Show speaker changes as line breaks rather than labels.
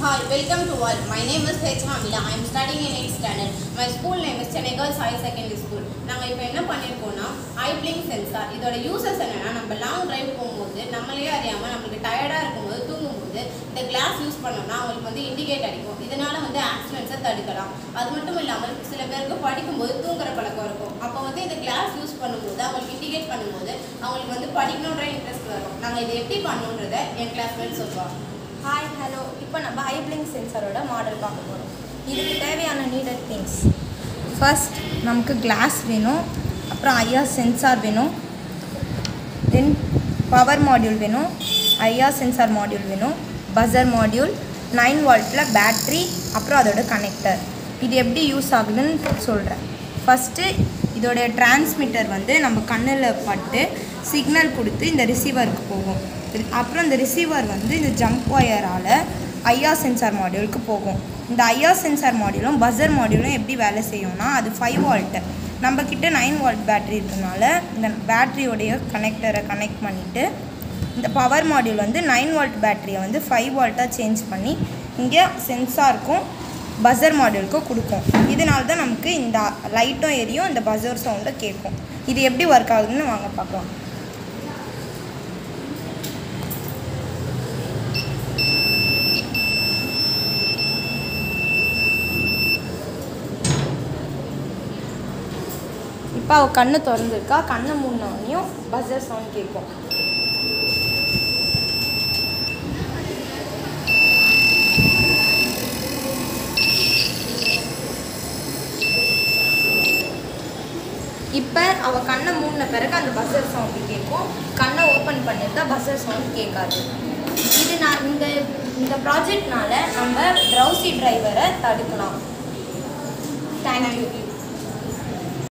Hi, welcome to all. My name is H. Hamila. I am studying in 8th standard. My school name is Chennai Girls High Secondary School. நாங்கள் இப்போ என்ன பண்ணியிருக்கோம்னா eye blink sensor இதோட uses என்னன்னா நம்ம long drive போகும்போது நம்மளே அறியாமல் நம்மளுக்கு டயர்டாக இருக்கும்போது தூங்கும்போது இந்த கிளாஸ் யூஸ் பண்ணோம்னா அவங்களுக்கு வந்து இண்டிகேட் அடிக்கும் இதனால வந்து ஆக்சிடென்ட்ஸை தடுக்கலாம் அது மட்டும் இல்லாமல் சில பேருக்கு படிக்கும்போது தூங்குற பழக்கம் இருக்கும் அப்போ வந்து இந்த கிளாஸ் யூஸ் பண்ணும்போது அவங்களுக்கு இண்டிகேட் பண்ணும்போது அவங்களுக்கு வந்து படிக்கணுன்ற இன்ட்ரெஸ்ட் வரும் நாங்கள் இதை எப்படி பண்ணணுன்றத என் கிளாஸ்மேட் சொல்லுவாங்க
ஹாய் ஹலோ இப்போ நம்ம ஐப்ளிங் சென்சாரோட மாடல் பார்க்க போகிறோம் இதுக்கு தேவையான நீடட் திங்ஸ் ஃபர்ஸ்ட் நமக்கு கிளாஸ் வேணும் அப்புறம் ஐஆர் சென்சார் வேணும் தென் பவர் மாடியூல் வேணும் ஐஆர் சென்சார் மாடியூல் வேணும் பஸர் மாடியூல் நைன் வால்ட்டில் பேட்ரி அப்புறம் அதோட கனெக்டர் இது எப்படி யூஸ் ஆகுதுன்னு சொல்கிறேன் ஃபஸ்ட்டு இதோடைய டிரான்ஸ்மிட்டர் வந்து நம்ம கண்ணில் பட்டு சிக்னல் கொடுத்து இந்த ரிசீவருக்கு போகும் அப்புறம் இந்த ரிசீவர் வந்து இந்த ஜம்ப் ஒயரால் ஐஆர் சென்சார் மாடியூலுக்கு போகும் இந்த ஐஆர் சென்சார் மாடியூலும் பஸர் மாடியூலும் எப்படி வேலை செய்யும்னா அது ஃபைவ் வால்ட்டு நம்ம கிட்ட நைன் வால்ட் பேட்டரி இருக்கனால இந்த பேட்டரியோடைய கனெக்டரை கனெக்ட் பண்ணிவிட்டு இந்த பவர் மாடியூல் வந்து நைன் வால்ட் பேட்டரியை வந்து ஃபைவ் வால்ட்டாக சேஞ்ச் பண்ணி இங்கே சென்சாருக்கும் பஸர் மாடியூலுக்கும் கொடுக்கும் இதனால தான் நமக்கு இந்த லைட்டும் எரியும் இந்த பஸர் சவுண்டும் கேட்கும் இது எப்படி ஒர்க் ஆகுதுன்னு வாங்க பார்க்கலாம் இப்போ அவள் கண்ணு திறந்துருக்கா கண்ணை மூடினோடனையும் பஸர் சவுண்ட் கேட்கும் இப்போ அவள் கண்ணை மூடின பிறகு அந்த பஸர் சவுண்டு கேட்கும் கண்ணை ஓப்பன் பண்ணியிருந்தா பஸர் சவுண்ட் கேட்காது இது நான் இந்த இந்த ப்ராஜெக்ட்னால நம்ம ட்ரௌசி டிரைவரை தடுக்கலாம் தேங்க்யூ